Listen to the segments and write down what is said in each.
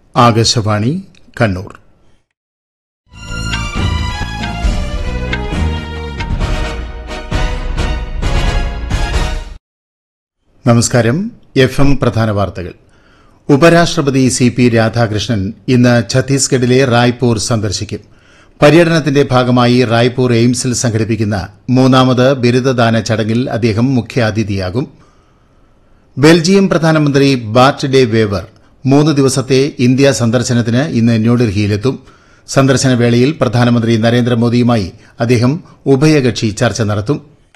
ആകാശവാണി കണ്ണൂർ നമസ്കാരം F M പ്രധാന വാർത്തകൾ ഉപരാഷ്ട്രപതി സി പി രാധാകൃഷ്ണൻ ഇന്ന് ഛത്തീസ്ഗഡിലെ റായ്പൂർ സന്ദർശിക്കും പര്യടനത്തിന്റെ ഭാഗമായി റായ്പൂർ എയിംസിൽ സംഘടിപ്പിക്കുന്ന മൂന്നാമത് ബിരുദദാന ചടങ്ങിൽ അദ്ദേഹം മുഖ്യാതിഥിയാകും ബെൽജിയം പ്രധാനമന്ത്രി ബാർട്ട് ഡേ വേവർ മൂന്ന് ദിവസത്തെ ഇന്ത്യ സന്ദർശനത്തിന് ഇന്ന് ന്യൂഡൽഹിയിലെത്തും സന്ദർശന വേളയിൽ പ്രധാനമന്ത്രി നരേന്ദ്രമോദിയുമായി അദ്ദേഹം ഉഭയകക്ഷി ചർച്ച നടത്തും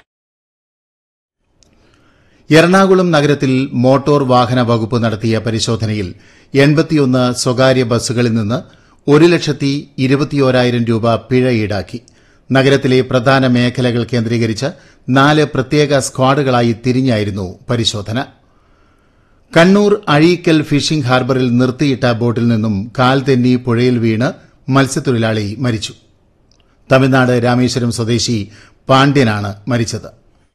എറണാകുളം നഗരത്തിൽ മോട്ടോർ വാഹന വകുപ്പ് നടത്തിയ പരിശോധനയിൽ എൺപത്തിയൊന്ന് സ്വകാര്യ ബസ്സുകളിൽ നിന്ന് ഒരു ലക്ഷത്തി ഇരുപത്തിയോരായിരം രൂപ പിഴ ഈടാക്കി നഗരത്തിലെ പ്രധാന മേഖലകൾ കേന്ദ്രീകരിച്ച് നാല് പ്രത്യേക സ്ക്വാഡുകളായി തിരിഞ്ഞായിരുന്നു പരിശോധന കണ്ണൂർ അഴീക്കൽ ഫിഷിംഗ് ഹാർബറിൽ നിർത്തിയിട്ട ബോട്ടിൽ നിന്നും കാൽ തെന്നി പുഴയിൽ വീണ് മത്സ്യത്തൊഴിലാളി മരിച്ചു തമിഴ്നാട് രാമേശ്വരം സ്വദേശി പാണ്ഡ്യനാണ് മരിച്ചത്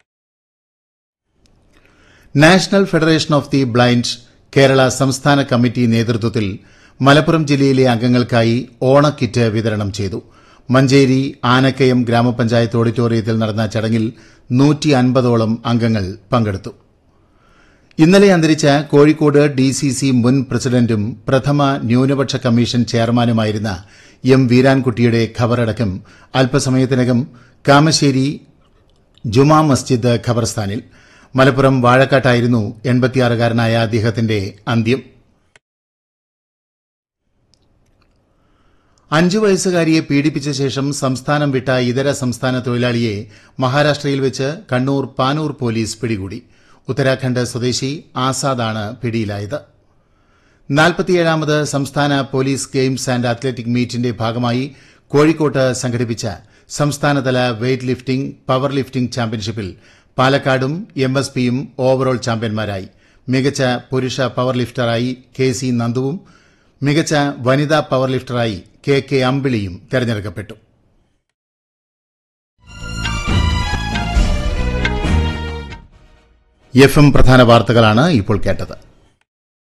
national federation of the blind Kerala സംസ്ഥാന കമ്മിറ്റി നേതൃത്വത്തിൽ മലപ്പുറം ജില്ലയിലെ അംഗങ്ങൾക്കായി ഓണക്കിറ്റ് വിതരണം ചെയ്തു മഞ്ചേരി ആനക്കയം ഗ്രാമപഞ്ചായത്ത് ഓഡിറ്റോറിയത്തിൽ നടന്ന ചടങ്ങിൽ നൂറ്റി അൻപതോളം അംഗങ്ങൾ പങ്കെടുത്തു ഇന്നലെ അന്തരിച്ച കോഴിക്കോട് ഡിസിസി മുൻ പ്രസിഡന്റും പ്രഥമ ന്യൂനപക്ഷ കമ്മീഷൻ ചെയർമാനുമായിരുന്ന എം വീരാൻകുട്ടിയുടെ ഖബറടക്കം അല്പസമയത്തിനകം കാമശ്ശേരി ജുമാ മസ്ജിദ് ഖബർസ്ഥാനിൽ മലപ്പുറം വാഴക്കാട്ടായിരുന്നു എൺപത്തിയാറുകാരനായ അദ്ദേഹത്തിന്റെ അന്ത്യം അഞ്ചു വയസ്സുകാരിയെ പീഡിപ്പിച്ച ശേഷം സംസ്ഥാനം വിട്ട ഇതര സംസ്ഥാന തൊഴിലാളിയെ മഹാരാഷ്ട്രയിൽ വെച്ച് കണ്ണൂർ പാനൂർ പോലീസ് പിടികൂടി ഉത്തരാഖണ്ഡ് സ്വദേശി ആസാദാണ് പിടിയിലായത് നാൽപ്പത്തിയേഴാമത് സംസ്ഥാന പോലീസ് ഗെയിംസ് ആൻഡ് അത്ലറ്റിക് മീറ്റിന്റെ ഭാഗമായി കോഴിക്കോട്ട് സംഘടിപ്പിച്ച സംസ്ഥാനതല വെയ്റ്റ് ലിഫ്റ്റിംഗ് പവർ ലിഫ്റ്റിംഗ് ചാമ്പ്യൻഷിപ്പിൽ പാലക്കാടും എം എസ് പിയും ഓവറോൾ ചാമ്പ്യന്മാരായി മികച്ച പുരുഷ പവർ ലിഫ്റ്ററായി കെ സി നന്ദുവും മികച്ച വനിതാ പവർ ലിഫ്റ്ററായി കെ കെ അമ്പിളിയും തെരഞ്ഞെടുക്കപ്പെട്ടു എഫ് എം പ്രധാന വാർത്തകളാണ് ഇപ്പോൾ കേട്ടത്